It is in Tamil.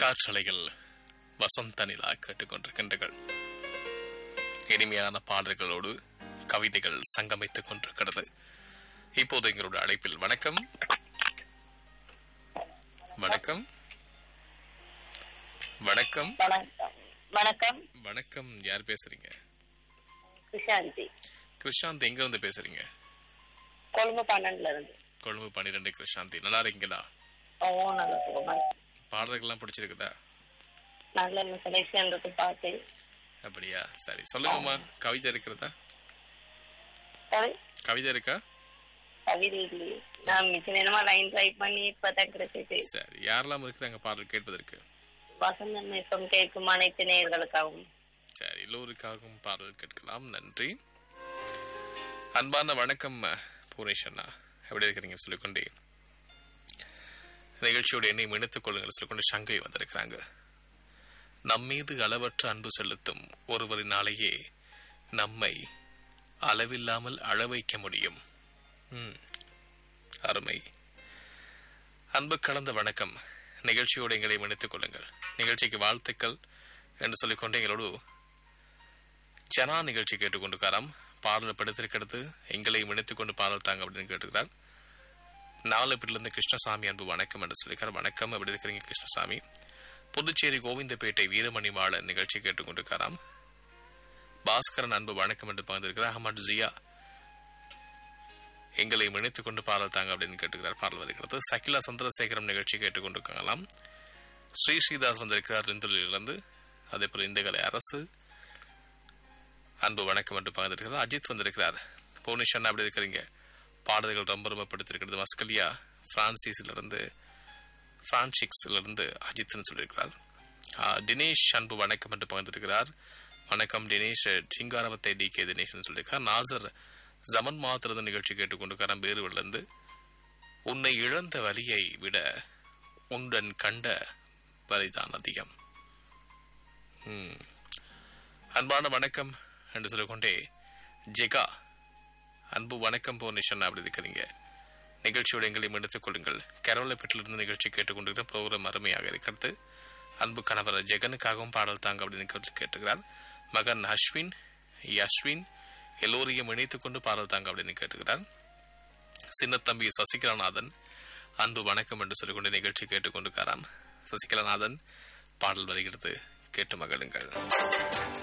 காற்றலையில் வசந்த நிலா கேட்டுக்கொண்டிருக்கின்றீர்கள் இனிமையான பாடல்களோடு கவிதைகள் சங்கமித்துக் கொண்டிருக்கிறது இப்போது எங்களோட அழைப்பில் வணக்கம் வணக்கம் வணக்கம் வணக்கம் வணக்கம் வணக்கம் யார் பேசுறீங்க சுஷாந்தி கிருஷாந்த் எங்க இருந்து பேசுறீங்க கொழும்பு பன்னெண்டுல இருந்து கொழும்பு பன்னிரெண்டு கிருஷாந்தி நல்லா இருக்கீங்களா ஓ நல்ல சுகமா பாடல்கள்லாம் பிடிச்சிருக்குதா நல்ல செலெக்ஷன் இருக்கு பாட்டு அப்படியா சரி சொல்லுங்கம்மா கவிதை இருக்கிறதா சரி கவிதை இருக்கா கவிதை இல்லையே நான் மிச்ச நேரமா லைன் ட்ரை பண்ணி இப்பதான் கிடைச்சது சரி யாரெல்லாம் இருக்கிறாங்க பாடல் கேட்பதற்கு வசந்தன் மிசம் கேட்கும் அனைத்து நேயர்களுக்காகவும் சரி எல்லோருக்காகவும் பாடல் கேட்கலாம் நன்றி அன்பான வணக்கம் பூரேஷ் அண்ணா எப்படி இருக்கிறீங்க சொல்லிக்கொண்டே நிகழ்ச்சியோட என்னை இணைத்துக் கொள்ளுங்கள் சொல்லிக்கொண்டு சங்கை வந்திருக்கிறாங்க நம்மீது அளவற்ற அன்பு செலுத்தும் ஒருவரினாலேயே நம்மை அளவில்லாமல் அழ வைக்க முடியும் ம், அருமை அன்பு கலந்த வணக்கம் நிகழ்ச்சியோடு எங்களை இணைத்துக் கொள்ளுங்கள் நிகழ்ச்சிக்கு வாழ்த்துக்கள் என்று சொல்லிக்கொண்டு எங்களோடு ஜனா நிகழ்ச்சி கேட்டுக்கொண்டிருக்காராம் பாடல் படுத்திருக்கிறது எங்களையும் இணைத்துக் கொண்டு பாடல் தாங்க அப்படின்னு கேட்டுக்கிறார் நாலு இருந்து கிருஷ்ணசாமி அன்பு வணக்கம் என்று சொல்லியிருக்கார் வணக்கம் எப்படி இருக்கிறீங்க கிருஷ்ணசாமி புதுச்சேரி கோவிந்தப்பேட்டை வீரமணி வாழன் நிகழ்ச்சி கேட்டுக்கொண்டிருக்காராம் பாஸ்கரன் அன்பு வணக்கம் என்று பகிர்ந்திருக்கிறார் அகமது ஜியா எங்களை இணைத்துக் கொண்டு பாடல் தாங்க அப்படின்னு கேட்டுக்கிறார் பாடல் வருகிறது சகிலா சந்திரசேகரம் நிகழ்ச்சி கேட்டுக்கொண்டிருக்காங்களாம் ஸ்ரீ ஸ்ரீதாஸ் வந்திருக்கிறார் லிந்துலிலிருந்து அதே போல இந்தகலை அரசு அன்பு வணக்கம் என்று பகிர்ந்திருக்கிறார் அஜித் வந்திருக்கிறார் புவனேஸ்வரன் அப்படி இருக்கிறீங்க பாடல்கள் ரொம்ப ரொம்ப பிடித்திருக்கிறது மஸ்கலியா பிரான்சிஸ்ல இருந்து பிரான்சிக்ஸ்ல இருந்து அஜித்னு சொல்லியிருக்கிறார் ஆ, தினேஷ் அன்பு வணக்கம் என்று பகிர்ந்திருக்கிறார் வணக்கம் தினேஷ் சிங்காரவத்தை டி கே தினேஷ்னு சொல்லியிருக்கார் நாசர் ஜமன் மாத்திரத நிகழ்ச்சி கேட்டுக்கொண்டிருக்கார் பேருவிலிருந்து உன்னை இழந்த வலியை விட உடன் கண்ட வலிதான் அதிகம் ம். அன்பான வணக்கம் என்று சொல்லிக்கொண்டே ஜெகா அன்பு வணக்கம் போனிஷன் அப்படி இருக்கிறீங்க நிகழ்ச்சியோட எங்களையும் எடுத்துக் கொள்ளுங்கள் கரோலப்பேட்டிலிருந்து நிகழ்ச்சி கேட்டுக்கொண்டிருக்கிற ப்ரோக்ராம் அருமையாக இருக்கிறது அன்பு கணவர் ஜெகனுக்காகவும் பாடல் தாங்க அப்படின்னு கேட்டு- கேட்டுக்கிறார் மகன் அஸ்வின் யஸ்வின் எல்லோரையும் இணைத்துக் கொண்டு பாடல் தாங்க அப்படின்னு கேட்டுக்கிறார் சின்னத்தம்பி சசிகலாநாதன் அன்பு வணக்கம் என்று சொல்லிக்கொண்டு நிகழ்ச்சி கேட்டுக்கொண்டிருக்காராம் சசிகலாநாதன் பாடல் வருகிறது கேட்டு மகிழுங்கள்